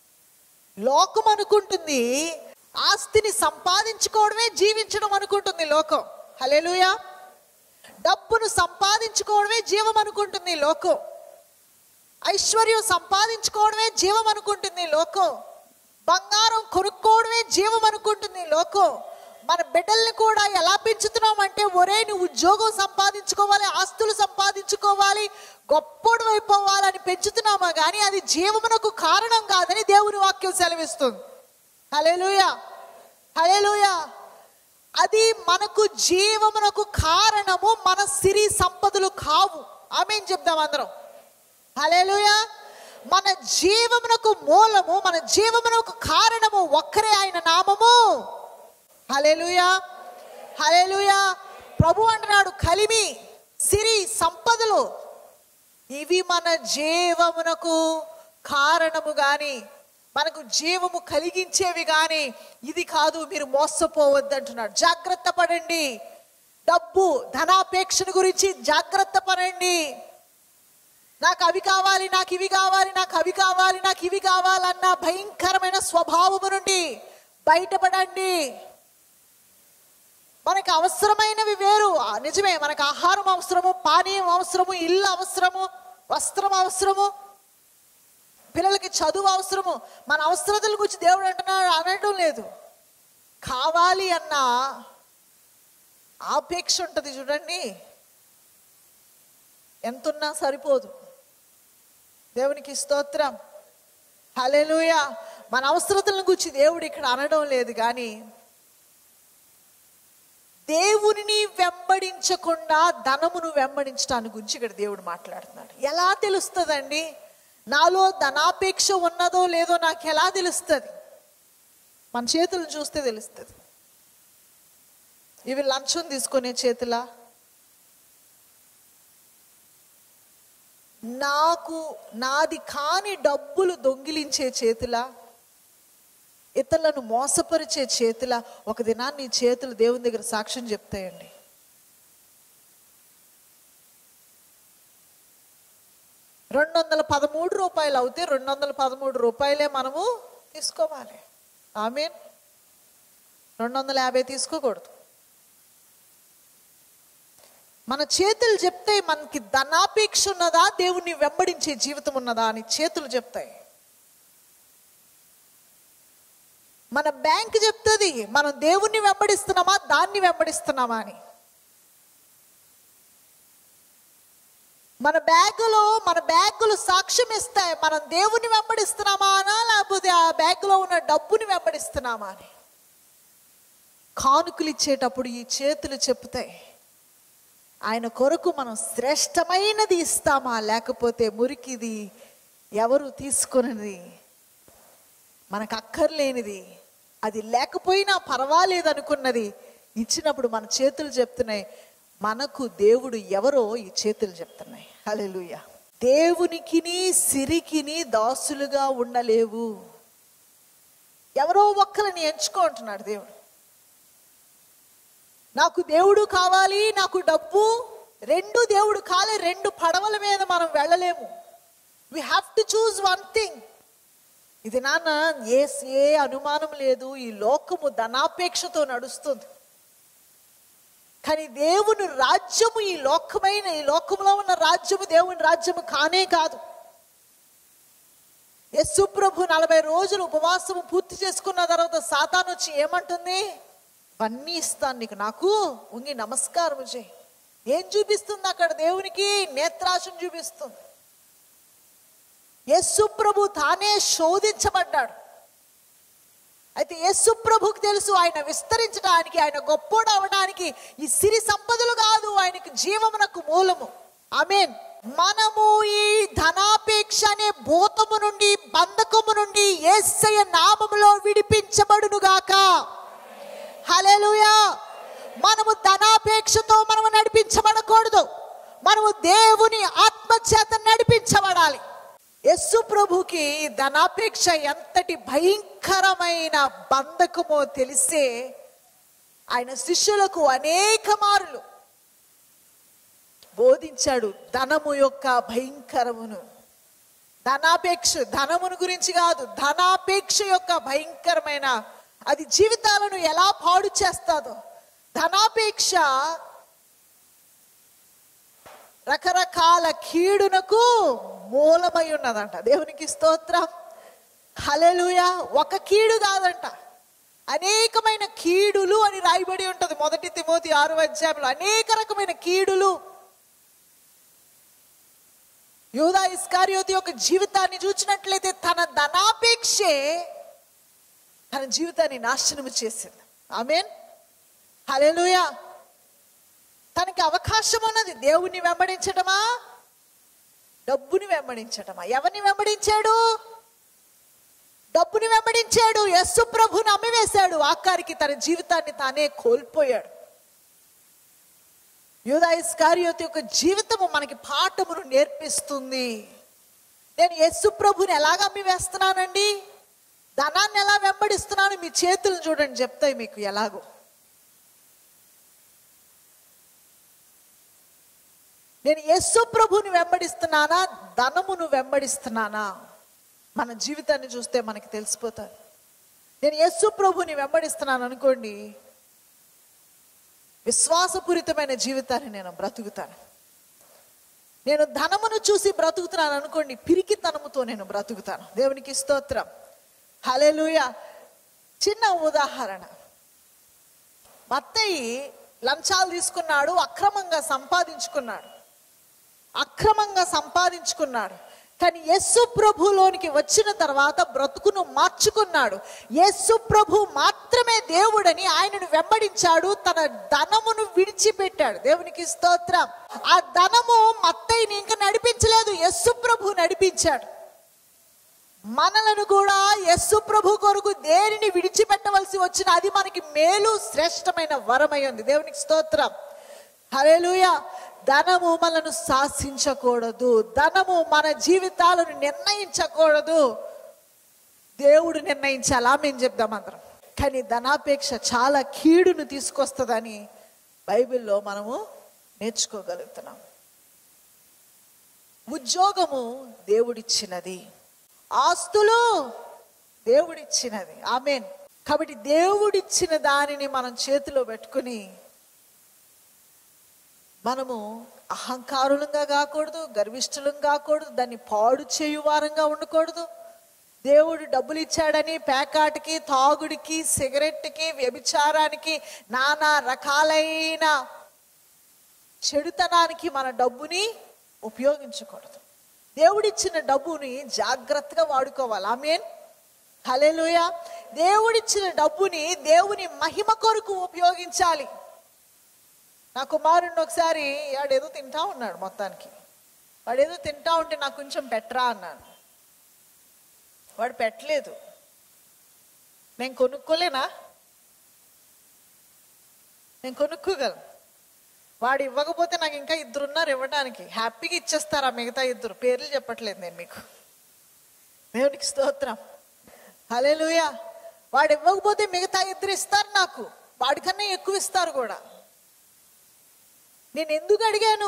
లోకం అనుకుంటుంది ఆస్తిని సంపాదించుకోవడమే జీవించడం అనుకుంటుంది లోకం హలేలుయా డబ్బును సంపాదించుకోవడమే జీవం అనుకుంటుంది లోకం ఐశ్వర్యం సంపాదించుకోవడమే జీవం అనుకుంటుంది లోకం బంగారం కొనుక్కోవడమే జీవం అనుకుంటుంది లోకం మన బిడ్డల్ని కూడా ఎలా పెంచుతున్నాం అంటే ఒరే నువ్వు ఉద్యోగం సంపాదించుకోవాలి ఆస్తులు సంపాదించుకోవాలి గొప్పడు అయిపోవాలని పెంచుతున్నామా కానీ అది జీవమునకు కారణం కాదని దేవుని వాక్యం సెలవిస్తుంది హలేలుయా హలేలుయా అది మనకు జీవమునకు కారణము మన సిరి సంపదలు కావు ఆమెం చెప్దాం అందరం హలేలుయా మన జీవమునకు మూలము మన జీవమునకు కారణము ఒక్కరే ఆయన నామము హలేలుయా హలేలుయా ప్రభు అంటున్నాడు కలిమి సిరి సంపదలు ఇవి మన జీవమునకు కారణము గాని మనకు జీవము కలిగించేవి గాని ఇది కాదు మీరు మోసపోవద్దు అంటున్నాడు జాగ్రత్త పడండి డబ్బు ధనాపేక్షను గురించి జాగ్రత్త పడండి నాకు అవి కావాలి నాకు ఇవి కావాలి నాకు అవి కావాలి నాకు ఇవి కావాలన్న భయంకరమైన స్వభావము నుండి బయటపడండి మనకు అవసరమైనవి వేరు ఆ, నిజమే మనకు ఆహారం అవసరము పానీయం అవసరము ఇల్లు అవసరము వస్త్రం అవసరము పిల్లలకి చదువు అవసరము మన అవసరతల గురించి దేవుడు అంటున్నాడు అనడం లేదు కావాలి అన్న ఆపేక్ష ఉంటుంది చూడండి ఎంతున్నా సరిపోదు దేవునికి స్తోత్రం హల్లెలూయా మన అవసరతలను గురించి దేవుడు ఇక్కడ అనడం లేదు కానీ దేవునిని వెంబడించకుండా ధనమును వెంబడించడానికి గురించి ఇక్కడ దేవుడు మాట్లాడుతున్నాడు ఎలా తెలుస్తుందండి నాలో ధనాపేక్ష ఉన్నదో లేదో నాకు ఎలా తెలుస్తుంది మన చేతులను చూస్తే తెలుస్తుంది ఇవి లంచం తీసుకునే చేతులా నాకు నాది కాని డబ్బులు దొంగిలించే చేతులా ఇతరులను మోసపరిచే చేతుల ఒక దినాన్ని ఈ చేతులు దేవుని దగ్గర సాక్ష్యం చెప్తాయండి రెండు వందల పదమూడు రూపాయలు అవుతే రెండు వందల పదమూడు రూపాయలే మనము తీసుకోవాలి ఆమె రెండు వందల యాభై తీసుకోకూడదు మన చేతులు చెప్తాయి మనకి ధనాపేక్ష ఉన్నదా దేవుణ్ణి వెంబడించే జీవితం ఉన్నదా అని చేతులు చెప్తాయి మన బ్యాంక్ చెప్తుంది మనం దేవుణ్ణి వెంబడిస్తున్నామా దాన్ని వెంబడిస్తున్నామా అని మన బ్యాగులో మన బ్యాగులు సాక్ష్యం ఇస్తాయి మనం దేవుని వెంబడిస్తున్నామా అనా లేకపోతే ఆ బ్యాగులో ఉన్న డబ్బుని వెంబడిస్తున్నామా అని కానుకలు ఇచ్చేటప్పుడు ఈ చేతులు చెప్తాయి ఆయన కొరకు మనం శ్రేష్టమైనది ఇస్తామా లేకపోతే మురికిది ఎవరు తీసుకున్నది మనకు అక్కర్లేనిది అది లేకపోయినా పర్వాలేదు అనుకున్నది ఇచ్చినప్పుడు మన చేతులు చెప్తున్నాయి మనకు దేవుడు ఎవరో ఈ చేతులు చెప్తున్నాయి హల్లెలూయా దేవునికిని సిరికిని దాసులుగా ఉండలేవు ఎవరో ఒక్కరిని ఎంచుకో అంటున్నాడు దేవుడు నాకు దేవుడు కావాలి నాకు డబ్బు రెండు దేవుడు కాలే రెండు పడవల మీద మనం వెళ్ళలేము we have to choose one thing ఇది నాన్న ఏ ఏ అనుమానం లేదు ఈ లోకము ధనాపేక్షతో నడుస్తుంది కానీ దేవుని రాజ్యము ఈ లోకమైన ఈ లోకంలో ఉన్న రాజ్యము దేవుని రాజ్యము కానే కాదు యస్సు ప్రభు నలభై రోజులు ఉపవాసము పూర్తి చేసుకున్న తర్వాత సాతాను వచ్చి ఏమంటుంది ఇవన్నీ ఇస్తాను నీకు నాకు ఉంగి నమస్కారం చేయి ఏం చూపిస్తుంది అక్కడ దేవునికి నేత్రాశం చూపిస్తుంది యస్సు ప్రభు తానే శోధించబడ్డాడు అయితే యేసు ప్రభుకు తెలుసు ఆయన విస్తరించడానికి ఆయన గొప్పోడు అవడానికి ఈ సిరి సంపదలు కాదు ఆయనకు జీవమునకు మూలము ఆమేన్ మనము ఈ ధనాపేక్ష అనే భూతము నుండి బంధకము నుండి యేసయ్య నామములో విడిపించబడును గాక హల్లెలూయా మనము ధనాపేక్షతో మనము నడిపించబడకూడదు మనము దేవుని ఆత్మచేత నడిపించబడాలి యస్సు ప్రభుకి ఈ ధనాపేక్ష ఎంతటి భయంకరమైన బంధకమో తెలిసే ఆయన శిష్యులకు అనేక మారులు బోధించాడు ధనము యొక్క భయంకరమును ధనాపేక్ష ధనమును గురించి కాదు ధనాపేక్ష యొక్క భయంకరమైన అది జీవితాలను ఎలా పాడు చేస్తాదో ధనాపేక్ష రకరకాల కీడునకు మూలమై ఉన్నదంట దేవునికి స్తోత్రం హలెలుయ ఒక కీడు కాదంట అనేకమైన కీడులు అని రాయబడి ఉంటది మొదటి తిమోతి ఆరు అధ్యాయంలో అనేక రకమైన కీడులు యూదా ఇస్కారియోతి యొక్క జీవితాన్ని చూసినట్లయితే తన ధనాపేక్షే తన జీవితాన్ని నాశనం చేసింది ఆమెన్ హల్లెలూయా తనకి అవకాశం ఉన్నది దేవుణ్ణి వెంబడించటమా డబ్బుని వెంబడించటమా ఎవరిని వెంబడించాడు డబ్బుని వెంబడించాడు యస్సు ప్రభుని అమ్మివేశాడు ఆఖరికి తన జీవితాన్ని తానే కోల్పోయాడు యూదా ఇస్కారియోతి యొక్క జీవితము మనకి పాఠమును నేర్పిస్తుంది నేను యస్సు ప్రభుని ఎలాగ అమ్మి వేస్తున్నానండి ధనాన్ని ఎలా వెంబడిస్తున్నాను మీ చేతులు చూడండి చెప్తాయి మీకు ఎలాగో నేను యస్సు ప్రభుని వెంబడిస్తున్నానా ధనమును వెంబడిస్తున్నానా మన జీవితాన్ని చూస్తే మనకి తెలిసిపోతుంది నేను యస్సు ప్రభుని వెంబడిస్తున్నాను అనుకోండి విశ్వాసపూరితమైన జీవితాన్ని నేను బ్రతుకుతాను నేను ధనమును చూసి బ్రతుకుతున్నాను అనుకోండి పిరికితనముతో నేను బ్రతుకుతాను దేవునికి స్తోత్రం హలెలుయ చిన్న ఉదాహరణ మత్తయి లంచాలు తీసుకున్నాడు అక్రమంగా సంపాదించుకున్నాడు అక్రమంగా సంపాదించుకున్నాడు కానీ యస్సు ప్రభులోనికి వచ్చిన తర్వాత బ్రతుకును మార్చుకున్నాడు యస్సు ప్రభు మాత్రమే దేవుడని ఆయనను వెంబడించాడు తన ధనమును విడిచిపెట్టాడు దేవునికి స్తోత్రం ఆ ధనము మత్తయిని ఇంకా నడిపించలేదు యస్సు ప్రభు నడిపించాడు మనలను కూడా యస్సు ప్రభు కొరకు దేనిని విడిచిపెట్టవలసి వచ్చిన అది మనకి మేలు శ్రేష్టమైన వరమై ఉంది దేవునికి స్తోత్రం హరేలుయ ధనము మనను శాసించకూడదు ధనము మన జీవితాలను నిర్ణయించకూడదు దేవుడు నిర్ణయించాలా మేము చెప్దాం అందరం కానీ ధనాపేక్ష చాలా కీడును తీసుకొస్తుందని బైబిల్లో మనము నేర్చుకోగలుగుతున్నాం ఉద్యోగము దేవుడిచ్చినది ఆస్తులు దేవుడిచ్చినది ఆమెన్ కాబట్టి దేవుడిచ్చిన దానిని మనం చేతిలో పెట్టుకుని మనము అహంకారులంగా కాకూడదు గర్విష్ఠులం కాకూడదు దాన్ని పాడు చేయువారంగా ఉండకూడదు దేవుడు డబ్బులు ఇచ్చాడని పేకాటికి తాగుడికి సిగరెట్కి వ్యభిచారానికి నానా రకాలైన చెడుతనానికి మన డబ్బుని ఉపయోగించకూడదు దేవుడిచ్చిన డబ్బుని జాగ్రత్తగా వాడుకోవాలి ఆమెన్ హలెలుయ దేవుడిచ్చిన డబ్బుని దేవుని మహిమ కొరకు ఉపయోగించాలి నా కుమారుడిని ఒకసారి వాడేదో తింటా ఉన్నాడు మొత్తానికి వాడేదో తింటా ఉంటే నాకు కొంచెం పెట్టరా అన్నాను వాడు పెట్టలేదు నేను కొనుక్కోలేనా నేను కొనుక్కోగలను వాడు ఇవ్వకపోతే నాకు ఇంకా ఇద్దరు ఉన్నారు ఇవ్వడానికి హ్యాపీగా ఇచ్చేస్తారా మిగతా ఇద్దరు పేర్లు చెప్పట్లేదు నేను మీకు దేవునికి స్తోత్రం హల్లెలూయా వాడు ఇవ్వకపోతే మిగతా ఇద్దరు ఇస్తారు నాకు వాడికన్నా ఎక్కువ ఇస్తారు కూడా నేను ఎందుకు అడిగాను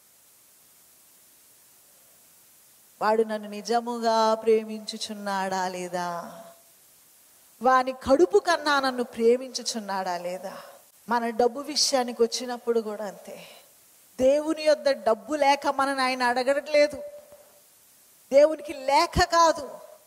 వాడు నన్ను నిజముగా ప్రేమించుచున్నాడా లేదా వాని కడుపు కన్నా నన్ను ప్రేమించుచున్నాడా లేదా మన డబ్బు విషయానికి వచ్చినప్పుడు కూడా అంతే దేవుని యొద్ద డబ్బు లేక మనని ఆయన అడగట్లేదు దేవునికి లేక కాదు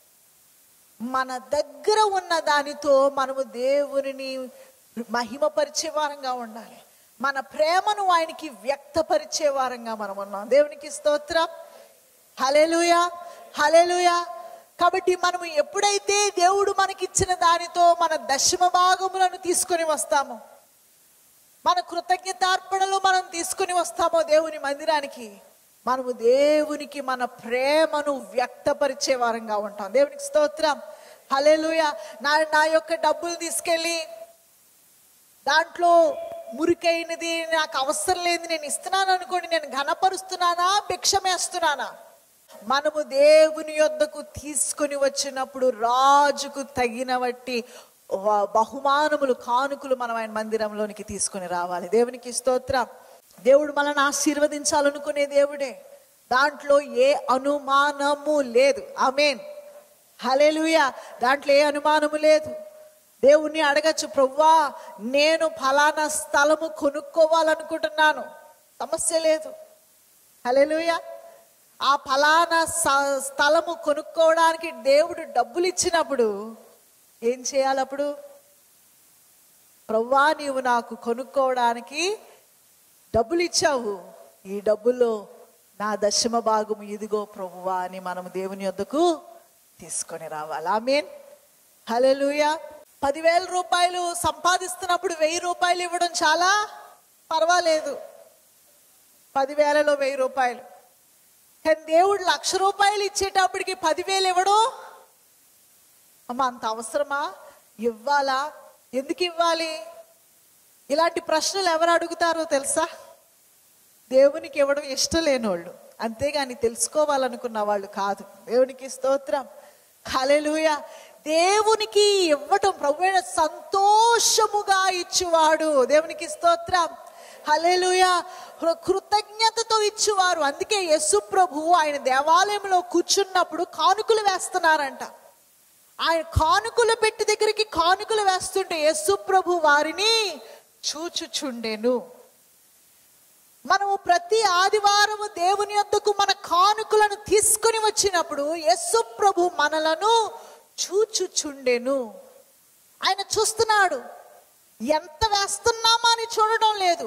మన దగ్గర ఉన్న దానితో మనము దేవునిని మహిమపరిచే వారంగా ఉండాలి మన ప్రేమను ఆయనకి వ్యక్తపరిచే వారంగా మనం ఉన్నాం దేవునికి స్తోత్రం హలెలుయా హలెలుయా కాబట్టి మనము ఎప్పుడైతే దేవుడు మనకిచ్చిన దానితో మన దశమ భాగములను తీసుకొని వస్తామో మన కృతజ్ఞతార్పణలు మనం తీసుకుని వస్తామో దేవుని మందిరానికి మనము దేవునికి మన ప్రేమను వ్యక్తపరిచే వారంగా ఉంటాం దేవునికి స్తోత్రం హలేలుయ నా నా యొక్క డబ్బులు తీసుకెళ్ళి దాంట్లో మురికైనది నాకు అవసరం లేదు నేను ఇస్తున్నాను అనుకోండి నేను ఘనపరుస్తున్నానా భిక్షమేస్తున్నానా మనము దేవుని యొద్దకు తీసుకొని వచ్చినప్పుడు రాజుకు తగిన బట్టి వ- బహుమానములు కానుకలు మనం ఆయన మందిరంలోనికి తీసుకొని రావాలి దేవునికి స్తోత్రం దేవుడు మనల్ని ఆశీర్వదించాలనుకునే దేవుడే దాంట్లో ఏ అనుమానము లేదు ఆమెన్ హలేలుయా దాంట్లో ఏ అనుమానము లేదు దేవుణ్ణి అడగచ్చు ప్రవ్వా నేను ఫలానా స్థలము కొనుక్కోవాలనుకుంటున్నాను సమస్య లేదు హలేలుయా ఆ ఫలానా స- స్థలము కొనుక్కోవడానికి దేవుడు డబ్బులు ఇచ్చినప్పుడు ఏం చేయాలి అప్పుడు ప్రవ్వా నీవు నాకు కొనుక్కోవడానికి డబ్బులు ఇచ్చావు ఈ డబ్బుల్లో నా దశమ భాగము ఇదిగో ప్రభువా అని మనం దేవుని యొద్దకు తీసుకొని రావాలి ఆమెన్ హల్లెలూయా పదివేల రూపాయలు సంపాదిస్తున్నప్పుడు వెయ్యి రూపాయలు ఇవ్వడం చాలా పర్వాలేదు పదివేలలో వెయ్యి రూపాయలు కానీ దేవుడు లక్ష రూపాయలు ఇచ్చేటప్పటికి పదివేలు ఇవ్వడం అమ్మ అంత అవసరమా ఇవ్వాలా ఎందుకు ఇవ్వాలి ఇలాంటి ప్రశ్నలు ఎవరు అడుగుతారో తెలుసా దేవునికి ఇవ్వడం ఇష్టం లేనోళ్ళు అంతేగాని తెలుసుకోవాలనుకున్న వాళ్ళు కాదు దేవునికి స్తోత్రం హల్లెలూయ దేవునికి ఇవ్వటం ప్రభు అయిన సంతోషముగా ఇచ్చువాడు దేవునికి స్తోత్రం హల్లెలూయ కృ- కృతజ్ఞతతో ఇచ్చువారు అందుకే యేసు ప్రభు ఆయన దేవాలయంలో కూర్చున్నప్పుడు కానుకలు వేస్తున్నారంట ఆయన కానుకలు పెట్టి దగ్గరికి కానుకలు వేస్తుంటే యేసు ప్రభు వారిని చూచుచుండెను మనము ప్రతి ఆదివారము దేవుని యొద్దకు మన కానుకలను తీసుకుని వచ్చినప్పుడు యేసు ప్రభు మనలను చూచుచుండెను ఆయన చూస్తున్నాడు ఎంత వేస్తున్నామా అని చూడడం లేదు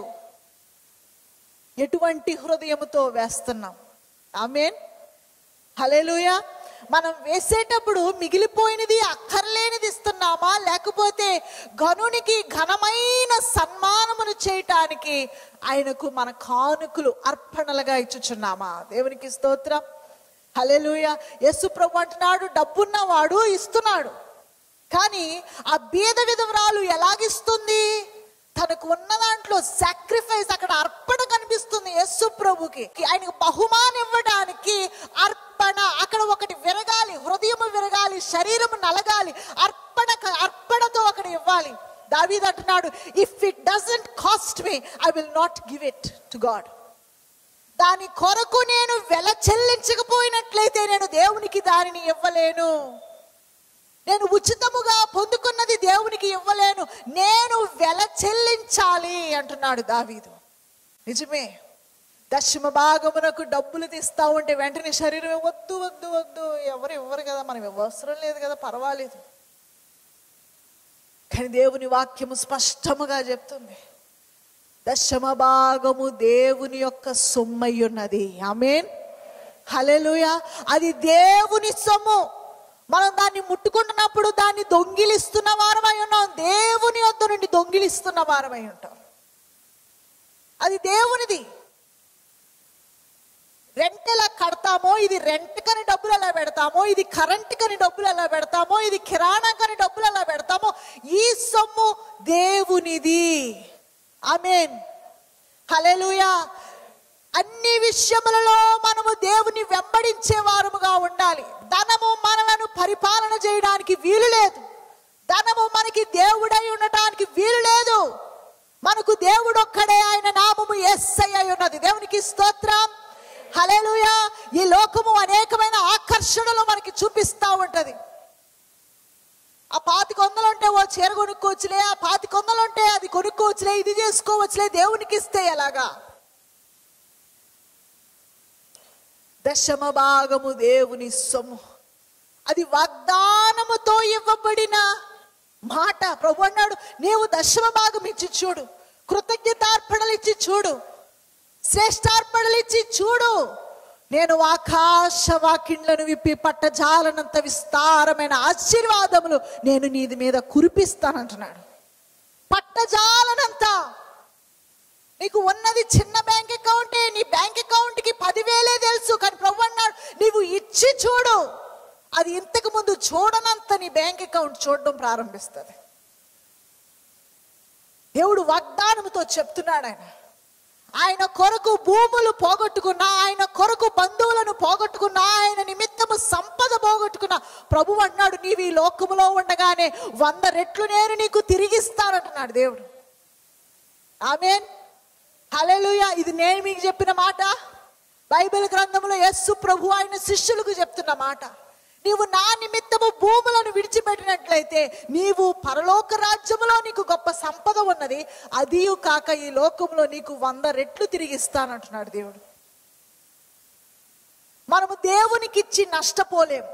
ఎటువంటి హృదయముతో వేస్తున్నాం ఆమెన్ హలేలుయా మనం వేసేటప్పుడు మిగిలిపోయినది అక్కర్లేనిది ఇస్తున్నామా లేకపోతే గనునికి ఘనమైన సన్మానమును చేయటానికి ఆయనకు మన కానుకలు అర్పణలుగా ఇచ్చుచున్నామా దేవునికి స్తోత్రం హలేలుయ యేసు ప్రభు అంటున్నాడు డబ్బున్నవాడు ఇస్తున్నాడు కానీ ఆ బీద విధవరాలు ఎలాగిస్తుంది తనకు ఉన్న దాంట్లో సాక్రిఫైస్ అక్కడ అర్పణ కనిపిస్తుంది యేసు ప్రభుకి ఆయనకు బహుమానం ఇవ్వడానికి అర్పణ అక్కడ ఒకటి విరగాలి హృదయము విరగాలి శరీరము నలగాలి అర్పణ అర్పణతో అక్కడ ఇవ్వాలి దావీద్ అంటున్నాడు if it doesn't cost me I will not give it to God దాని కొరకు నేను వెల చెల్లించకపోయినట్లయితే నేను దేవునికి దానిని ఇవ్వలేను నేను ఉచితముగా పొందుకున్నది దేవునికి ఇవ్వలేను నేను వెల చెల్లించాలి అంటున్నాడు దావీదు నిజమే దశమ భాగమునకు డబ్బులు తీస్తా ఉంటే వెంటనే శరీరం వద్దు వద్దు వద్దు ఎవరు ఇవ్వరు కదా మనం అవసరం లేదు కదా పర్వాలేదు కానీ దేవుని వాక్యము స్పష్టముగా చెప్తుంది దశమ భాగము దేవుని యొక్క సొమ్మై ఉన్నది ఆమెన్ హలెలుయ అది దేవుని సొమ్ము మనం దాన్ని ముట్టుకుంటున్నప్పుడు దాన్ని దొంగిలిస్తున్న వారమై ఉన్నాం దేవుని వద్ద నుండి దొంగిలిస్తున్న వారమై ఉంటాం అది దేవునిది రెంట్ ఎలా కడతామో ఇది రెంట్ కని డబ్బులు ఎలా పెడతామో ఇది కరెంట్ కని డబ్బులు ఎలా పెడతామో ఇది కిరాణా కని డబ్బులు ఎలా పెడతామో ఈ సొమ్ము దేవునిది ఆమెన్ హల్లెలూయా అన్ని విషయములలో మనము దేవుని వెంబడించే వారముగా ఉండాలి ధనము మనలను పరిపాలన చేయడానికి వీలు లేదు ధనము మనకి దేవుడై ఉండటానికి వీలు లేదు మనకు దేవుడు ఒక్కడే ఆయన నామము ఎస్ఐ అయి ఉన్నది దేవునికి స్తోత్రం హల్లెలూయా ఈ లోకము అనేకమైన ఆకర్షణలు మనకి చూపిస్తా ఉంటది ఆ పాతిక వందలు ఉంటే ఓ చీర కొనుక్కోవచ్చులే ఆ పాతిక వందలు ఉంటే అది కొనుక్కోవచ్చులే ఇది చేసుకోవచ్చులే దేవునికి ఇస్తే ఎలాగా దశమ భాగము దేవుని సొమ్ము అది వాగ్దానముతో ఇవ్వబడిన మాట ప్రభు అన్నాడు నీవు దశమ భాగం ఇచ్చి చూడు కృతజ్ఞతార్పణలు ఇచ్చి చూడు శ్రేష్టార్పణలు ఇచ్చి చూడు నేను ఆకాశ వాకిండ్లను విప్పి పట్టజాలనంత విస్తారమైన ఆశీర్వాదములు నేను నీది మీద కురిపిస్తానంటున్నాడు పట్టజాలనంత నీకు ఉన్నది చిన్న బ్యాంక్ అకౌంటే నీ బ్యాంక్ అకౌంట్ కి పదివేలే తెలుసు కానీ ప్రభు అన్నాడు నీవు ఇచ్చి చూడు అది ఇంతకు ముందు చూడనంత నీ బ్యాంక్ అకౌంట్ చూడడం ప్రారంభిస్తుంది దేవుడు వాగ్దానముతో చెప్తున్నాడు ఆయన ఆయన కొరకు భూములు పోగొట్టుకున్నా ఆయన కొరకు బంధువులను పోగొట్టుకున్నా ఆయన నిమిత్తము సంపద పోగొట్టుకున్నా ప్రభు అన్నాడు నీవు ఈ లోకములో ఉండగానే వంద రెట్లు నేను నీకు తిరిగిస్తానంటున్నాడు దేవుడు ఆమెన్ హల్లెలూయా ఇది నేను మీకు చెప్పిన మాట బైబిల్ గ్రంథంలో యస్సు ప్రభు ఆయన శిష్యులకు చెప్తున్న మాట నీవు నా నిమిత్తము భూములను విడిచిపెట్టినట్లయితే నీవు పరలోక రాజ్యములో నీకు గొప్ప సంపద ఉన్నది అదియు కాక ఈ లోకంలో నీకు వంద రెట్లు తిరిగిస్తానంటున్నాడు దేవుడు మనము దేవునికి ఇచ్చి నష్టపోలేము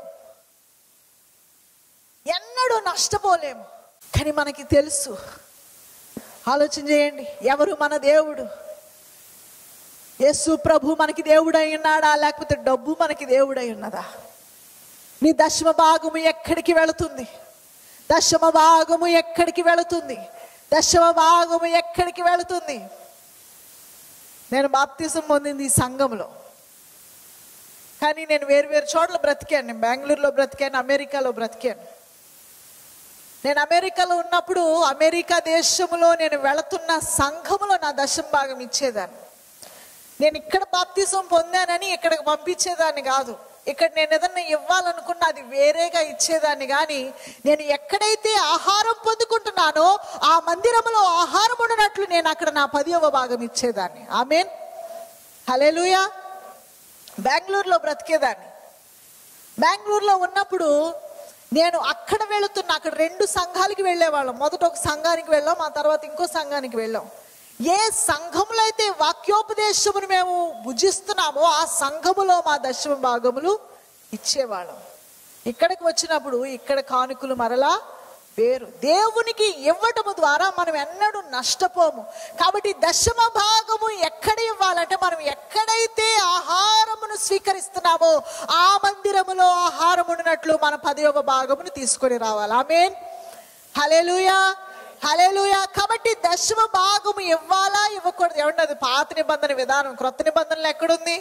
ఎన్నడూ నష్టపోలేము కానీ మనకి తెలుసు ఆలోచన చేయండి ఎవరు మన దేవుడు యేసు ప్రభు మనకి దేవుడై ఉన్నాడా లేకపోతే డబ్బు మనకి దేవుడై ఉన్నదా నీ దశమ భాగము ఎక్కడికి వెళుతుంది దశమ భాగము ఎక్కడికి వెళుతుంది దశమ భాగము ఎక్కడికి వెళుతుంది నేను బాప్తిజం పొందింది ఈ సంఘంలో కానీ నేను వేరు వేరు చోట్ల బ్రతికాను నేను బెంగళూరులో బ్రతికాను అమెరికాలో బ్రతికాను నేను అమెరికాలో ఉన్నప్పుడు అమెరికా దేశంలో నేను వెళుతున్న సంఘములో నా దశం భాగం ఇచ్చేదాన్ని నేను ఇక్కడ బాప్తిజం పొందానని ఇక్కడికి పంపించేదాన్ని కాదు ఇక్కడ నేను ఏదన్నా ఇవ్వాలనుకున్నా అది వేరేగా ఇచ్చేదాన్ని కానీ నేను ఎక్కడైతే ఆహారం పొందుకుంటున్నానో ఆ మందిరంలో ఆహారం ఉండనట్లు నేను అక్కడ నా పదివ భాగం ఇచ్చేదాన్ని ఆమెన్ హలేలుయా బెంగళూరులో బ్రతికేదాన్ని బెంగళూరులో ఉన్నప్పుడు నేను అక్కడ వెళుతున్నా అక్కడ రెండు సంఘాలకి వెళ్ళేవాళ్ళం మొదట ఒక సంఘానికి వెళ్ళాం ఆ తర్వాత ఇంకో సంఘానికి వెళ్ళాం ఏ సంఘములో అయితే వాక్యోపదేశమును మేము భుజిస్తున్నామో ఆ సంఘములో మా దశమ భాగములు ఇచ్చేవాళ్ళం ఇక్కడికి వచ్చినప్పుడు ఇక్కడ కానుకలు మరలా వేరు దేవునికి ఇవ్వటము ద్వారా మనం ఎన్నడూ నష్టపోము కాబట్టి దశమ భాగము ఎక్కడ ఇవ్వాలంటే మనం ఎక్కడైతే ఆహారమును స్వీకరిస్తున్నామో ఆ మందిరములో ఆహారం ఉన్నట్లు మన పదవ భాగమును తీసుకొని రావాలి ఆమెన్ హలేలుయా హలేలుయా కాబట్టి దశమ భాగము ఇవ్వాలా ఇవ్వకూడదు ఏమంటే అది పాత నిబంధన విధానం క్రొత్త నిబంధనలు ఎక్కడుంది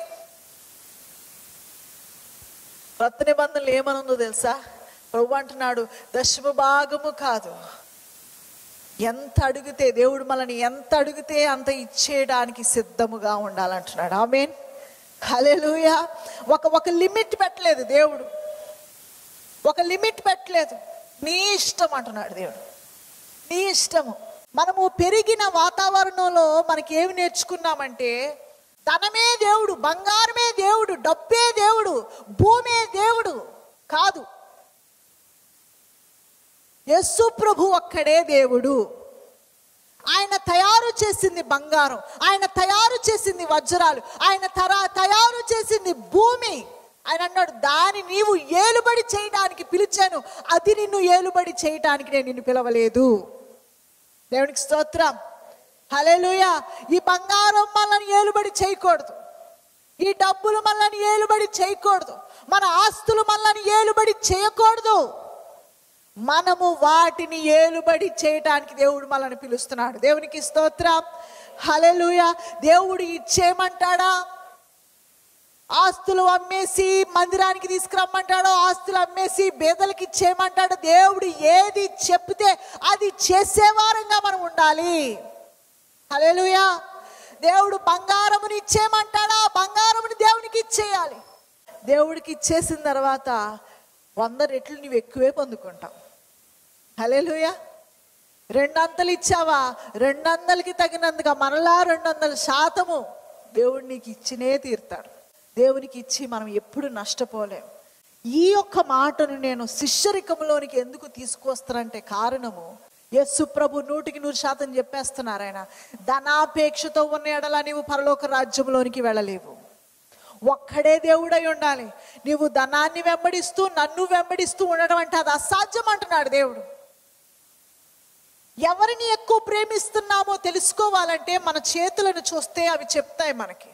క్రొత్త నిబంధనలు ఏమనుందో తెలుసా ప్రభు అంటున్నాడు దశమ భాగము కాదు ఎంత అడిగితే దేవుడు మనల్ని ఎంత అడిగితే అంత ఇచ్చేయడానికి సిద్ధముగా ఉండాలంటున్నాడు ఆమెన్ హల్లెలూయా ఒక ఒక లిమిట్ పెట్టలేదు దేవుడు ఒక లిమిట్ పెట్టలేదు నీ ఇష్టం అంటున్నాడు దేవుడు నీ ఇష్టము మనము పెరిగిన వాతావరణంలో మనకి ఏమి నేర్చుకున్నామంటే ధనమే దేవుడు బంగారమే దేవుడు డబ్బే దేవుడు భూమే దేవుడు కాదు యస్సు ప్రభు ఒక్కడే దేవుడు ఆయన తయారు చేసింది బంగారం ఆయన తయారు చేసింది వజ్రాలు ఆయన తరా తయారు చేసింది భూమి ఆయన అన్నాడు దాని నీవు ఏలుబడి చేయడానికి పిలిచాను అది నిన్ను ఏలుబడి చేయడానికి నేను నిన్ను పిలవలేదు దేవునికి స్తోత్రం హల్లెలూయా ఈ బంగారం మనల్ని ఏలుబడి చేయకూడదు ఈ డబ్బులు మనల్ని ఏలుబడి చేయకూడదు మన ఆస్తులు మనల్ని ఏలుబడి చేయకూడదు మనము వాటిని ఏలుబడి చేయటానికి దేవుడు మనల్ని పిలుస్తున్నాడు దేవునికి స్తోత్రం హల్లెలూయా దేవుడు ఇచ్చేయమంటాడా ఆస్తులు అమ్మేసి మందిరానికి తీసుకురమ్మంటాడో ఆస్తులు అమ్మేసి బేదలకి ఇచ్చేయమంటాడో దేవుడు ఏది చెప్తే అది చేసేవారంగా మనం ఉండాలి హల్లెలూయా దేవుడు బంగారముని ఇచ్చేయమంటాడా ఆ బంగారముని దేవునికి ఇచ్చేయాలి దేవుడికి ఇచ్చేసిన తర్వాత వంద రెట్లు నువ్వు ఎక్కువే పొందుకుంటావు హల్లెలూయా రెండంతలు ఇచ్చావా రెండందలకి తగినందుగా మరలా రెండు వందల శాతము దేవుడు నీకు ఇచ్చినే తీరుతాడు దేవునికి ఇచ్చి మనం ఎప్పుడు నష్టపోలేం ఈ యొక్క మాటను నేను శిష్యరికంలోనికి ఎందుకు తీసుకొస్తానంటే కారణము యేసు ప్రభు నూటికి నూరు శాతం చెప్పేస్తున్నారు ఆయన ధనాపేక్షతో ఉన్న ఎడల నీవు పరలోక రాజ్యంలోనికి వెళ్ళలేవు ఒక్కడే దేవుడై ఉండాలి నీవు ధనాన్ని వెంబడిస్తూ నన్ను వెంబడిస్తూ ఉండడం అంటే అది అసాధ్యం అంటున్నాడు దేవుడు ఎవరిని ఎక్కువ ప్రేమిస్తున్నామో తెలుసుకోవాలంటే మన చేతులను చూస్తే అవి చెప్తాయి మనకి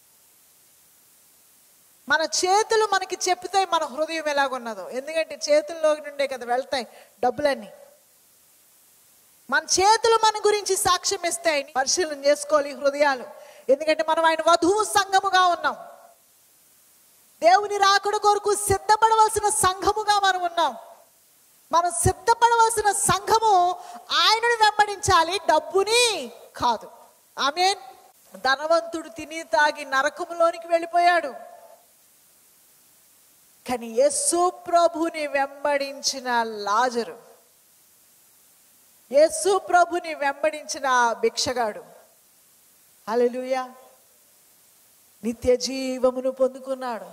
మన చేతులు మనకి చెప్తాయి మన హృదయం ఎలాగున్నదో ఎందుకంటే చేతుల్లో నుండే కదా వెళ్తాయి డబ్బులన్నీ మన చేతులు మన గురించి సాక్ష్యం ఇస్తాయి పరిశీలన చేసుకోవాలి ఈ హృదయాలు ఎందుకంటే మనం ఆయన వధువు సంఘముగా ఉన్నాం దేవుని రాకడ కొరకు సిద్ధపడవలసిన సంఘముగా మనం ఉన్నాం మనం సిద్ధపడవలసిన సంఘము ఆయనను వెంబడించాలి డబ్బుని కాదు ఆమె ధనవంతుడు తిని తాగి నరకములోనికి వెళ్ళిపోయాడు కానీ యేసు ప్రభుని వెంబడించిన లాజరు యేసు ప్రభుని వెంబడించిన ఆ భిక్షగాడు హల్లెలూయా నిత్య జీవమును పొందుకున్నాడు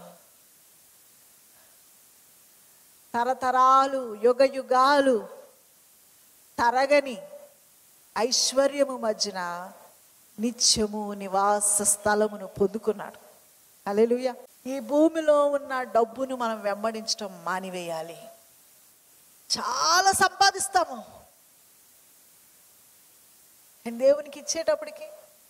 తరతరాలు యుగ యుగాలు తరగని ఐశ్వర్యము మధ్యన నిత్యము నివాస స్థలమును పొందుకున్నాడు అలెలుయ ఈ భూమిలో ఉన్న డబ్బును మనం వెంబడించడం మానివేయాలి చాలా సంపాదిస్తాము కానీ దేవునికి ఇచ్చేటప్పటికి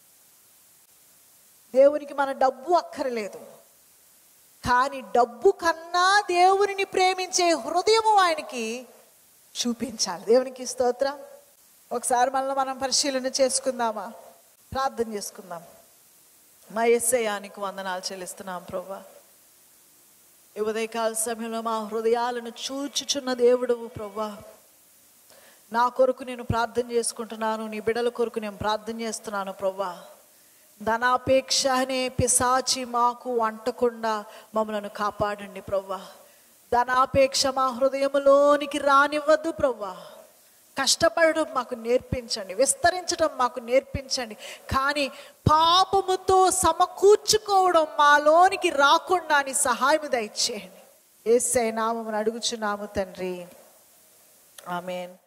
దేవునికి మన డబ్బు అక్కర్లేదు కానీ డబ్బు కన్నా దేవునిని ప్రేమించే హృదయము ఆయనకి చూపించాలి దేవునికి స్తోత్రం ఒకసారి మనల్ని మనం పరిశీలన చేసుకుందామా ప్రార్థన చేసుకుందాం మా ఎస్ఐయానికి వందనాలు చెల్లిస్తున్నాం ప్రభా ఈ ఉదయకాల సమయంలో మా హృదయాలను చూచుచున్న దేవుడు ప్రభా నా కొరకు నేను ప్రార్థన చేసుకుంటున్నాను నీ బిడ్డల కొరకు నేను ప్రార్థన చేస్తున్నాను ప్రభా ధనాపేక్ష అనే పిశాచి మాకు అంటకుండా మమ్మలను కాపాడండి ప్రవ్వా ధనాపేక్ష మా హృదయంలోనికి రానివ్వద్దు ప్రవ్వా కష్టపడడం మాకు నేర్పించండి విస్తరించడం మాకు నేర్పించండి కానీ పాపముతో సమకూర్చుకోవడం మాలోనికి రాకుండా అని సహాయం దయచేయండి ఏసై నామమును అడుగుచున్నాము తండ్రి ఆమెన్